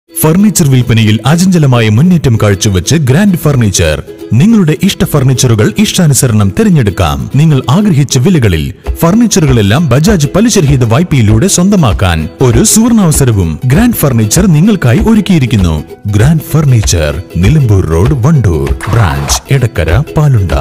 furniture വിൽപ്പനയിൽ അചഞ്ചലമായ മുന്നേറ്റം കാഴ്ചവെച്ച് ഗ്രാൻഡ് ഫർണിച്ചർ നിങ്ങളുടെ ഇഷ്ട ഫർണിച്ചറുകൾ ഇഷ്ടാനുസരണം തിരഞ്ഞെടുക്കാം നിങ്ങൾ ആഗ്രഹിച്ച വിലകളിൽ ഫർണിച്ചറുകളെല്ലാം ബജാജ് പലിശരഹിത വായ്പയിലൂടെ സ്വന്തമാക്കാൻ ഒരു സുവർണാവസരവും ഗ്രാൻഡ് ഫർണിച്ചർ നിങ്ങൾക്കായി ഒരുക്കിയിരിക്കുന്നു grand furniture Nilambur road Wandoor branch Edakkara Palunda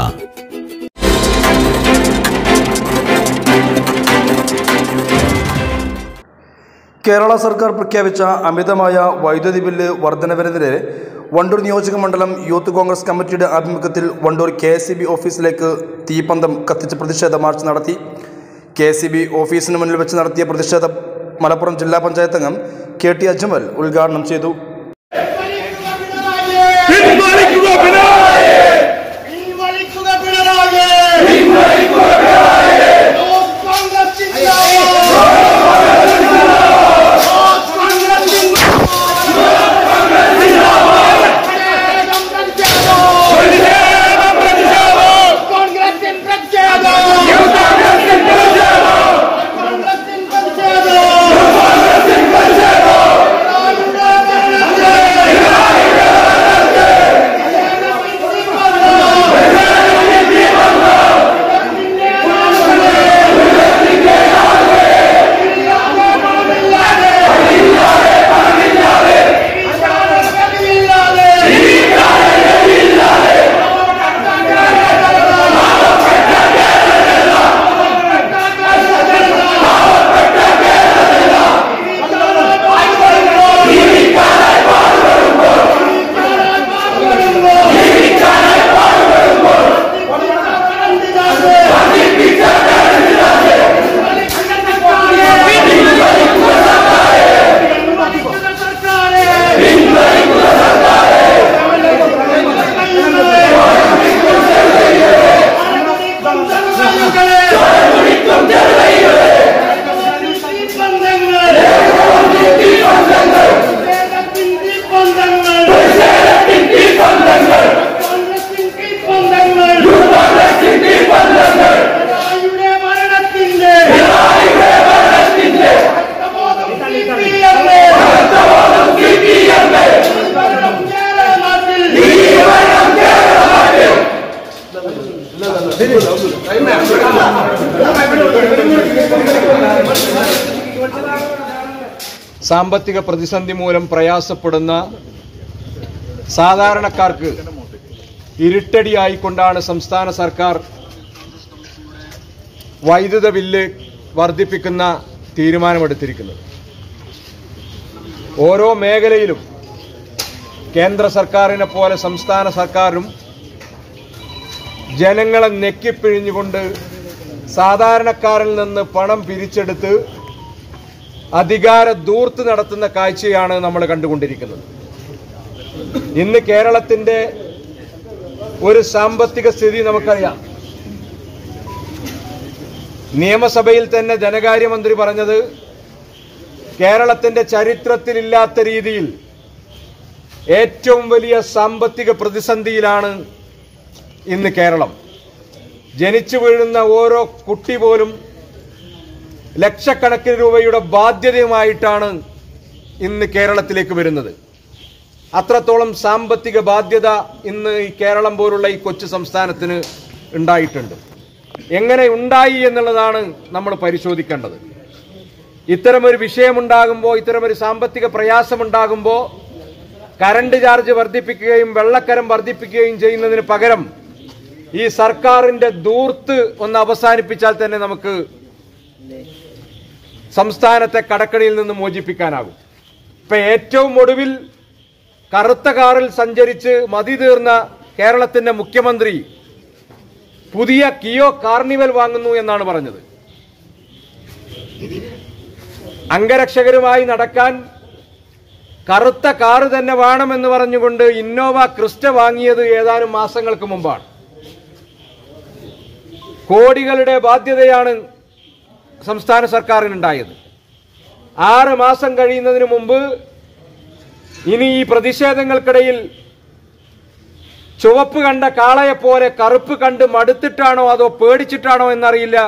Kerala സർക്കാർ പ്രഖ്യാപിച്ച അമിതമായ വൈദ്യുതി ബില്ല് വർധനവിനെതിരെ വണ്ടൂർ നിയോജക മണ്ഡലം യൂത്ത് കോൺഗ്രസ് കമ്മിറ്റിയുടെ ആഭിമുഖ്യത്തിൽ വണ്ടൂർ കെ എസ് ബി ഓഫീസിലേക്ക് തീപ്പന്തം കത്തിച്ച് പ്രതിഷേധ മാർച്ച് നടത്തി കെ എസ് ബി ഓഫീസിന് മുന്നിൽ വെച്ച് നടത്തിയ പ്രതിഷേധം മലപ്പുറം ജില്ലാ പഞ്ചായത്ത് അംഗം കെ ടി അജ്മൽ ഉദ്ഘാടനം ചെയ്തു പിൻവലിക്കുക പിണറായി പിൻവലിക്കുക പിണറായി പിൻവലിക്കുക പിണറായി ലോക് കോൺഗ്രസ് ജിന്ദാബാദ് ലോക് കോൺഗ്രസ് ജിന്ദാബാദ് കോൺഗ്രസിൻ പ്രതിഷേധം കോൺഗ്രസിൻ പ്രതിഷേധം കോൺഗ്രസിൻ പ്രതിഷേധം മരണത്തിന്റെ രക്തബോധം കേരളത്തിൽ സാമ്പത്തിക പ്രതിസന്ധി മൂലം പ്രയാസപ്പെടുന്ന സാധാരണക്കാർക്ക് ഇരുട്ടടിയായിക്കൊണ്ടാണ് സംസ്ഥാന സർക്കാർ വൈദ്യുത ബില്ല് വർദ്ധിപ്പിക്കുന്ന തീരുമാനമെടുത്തിരിക്കുന്നത് ഓരോ മേഖലയിലും കേന്ദ്ര സർക്കാരിനെ പോലെ സംസ്ഥാന സർക്കാരും ജനങ്ങളെ നെക്കിപ്പിഴിഞ്ഞുകൊണ്ട് സാധാരണക്കാരിൽ നിന്ന് പണം പിരിച്ചെടുത്ത് അധികാര ദൂർത്ത് നടത്തുന്ന കാഴ്ചയാണ് നമ്മൾ കണ്ടുകൊണ്ടിരിക്കുന്നത് ഇന്ന് കേരളത്തിന്റെ ഒരു സാമ്പത്തിക സ്ഥിതി നമുക്കറിയാം നിയമസഭയിൽ തന്നെ ധനകാര്യമന്ത്രി പറഞ്ഞത് കേരളത്തിന്റെ ചരിത്രത്തിലില്ലാത്ത രീതിയിൽ ഏറ്റവും വലിയ സാമ്പത്തിക പ്രതിസന്ധിയിലാണ് ഇന്ന് കേരളം ജനിച്ചു വീഴുന്ന ഓരോ കുട്ടി പോലും ലക്ഷക്കണക്കിന് രൂപയുടെ ബാധ്യതയുമായിട്ടാണ് ഇന്ന് കേരളത്തിലേക്ക് വരുന്നത് അത്രത്തോളം സാമ്പത്തിക ബാധ്യത ഇന്ന് ഈ കേരളം പോലുള്ള ഈ കൊച്ചു സംസ്ഥാനത്തിന് ഉണ്ടായിട്ടുണ്ട് എങ്ങനെ ഉണ്ടായി എന്നുള്ളതാണ് നമ്മൾ പരിശോധിക്കേണ്ടത് ഇത്തരമൊരു വിഷയമുണ്ടാകുമ്പോൾ ഇത്തരമൊരു സാമ്പത്തിക പ്രയാസമുണ്ടാകുമ്പോൾ കറണ്ട് ചാർജ് വർദ്ധിപ്പിക്കുകയും വെള്ളക്കരം വർദ്ധിപ്പിക്കുകയും ചെയ്യുന്നതിന് പകരം ഈ സർക്കാരിന്റെ ദൂർത്ത് ഒന്ന് അവസാനിപ്പിച്ചാൽ തന്നെ നമുക്ക് സംസ്ഥാനത്തെ കടക്കണിയിൽ നിന്ന് മോചിപ്പിക്കാനാകും ഇപ്പൊ ഏറ്റവും ഒടുവിൽ കറുത്ത കാറിൽ സഞ്ചരിച്ച് മതി തീർന്ന കേരളത്തിന്റെ മുഖ്യമന്ത്രി പുതിയ കിയോ കാർണിവൽ വാങ്ങുന്നു എന്നാണ് പറഞ്ഞത് അംഗരക്ഷകരുമായി നടക്കാൻ കറുത്ത കാറ് തന്നെ വേണമെന്ന് പറഞ്ഞുകൊണ്ട് ഇന്നോവ ക്രിസ്റ്റ വാങ്ങിയത് ഏതാനും മാസങ്ങൾക്ക് മുമ്പാണ് കോടികളുടെ ബാധ്യതയാണ് സംസ്ഥാന സർക്കാരിനുണ്ടായത് ആറ് മാസം കഴിയുന്നതിന് മുമ്പ് ഇനി ഈ പ്രതിഷേധങ്ങൾക്കിടയിൽ ചുവപ്പ് കണ്ട കാളയെപ്പോലെ കറുപ്പ് കണ്ട് മടുത്തിട്ടാണോ അതോ പേടിച്ചിട്ടാണോ എന്നറിയില്ല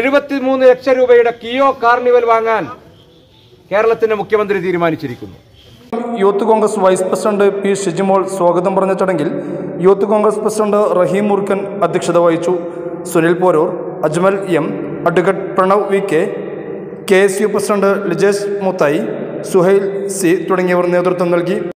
എഴുപത്തിമൂന്ന് ലക്ഷം രൂപയുടെ കിയോ കാർണിവൽ വാങ്ങാൻ കേരളത്തിന്റെ മുഖ്യമന്ത്രി തീരുമാനിച്ചിരിക്കുന്നു youth Congress vice president P Shijimol സ്വാഗതം പറഞ്ഞ ചടങ്ങിൽ യൂത്ത് കോൺഗ്രസ് പ്രസിഡന്റ് റഹീം മുർക്കൻ അധ്യക്ഷത വഹിച്ചു Sunil Porur Ajmal M advocate Pranav V K K S U president Lijesh Muthayi Suhail C തുടങ്ങിയവർ നേതൃത്വം നൽകി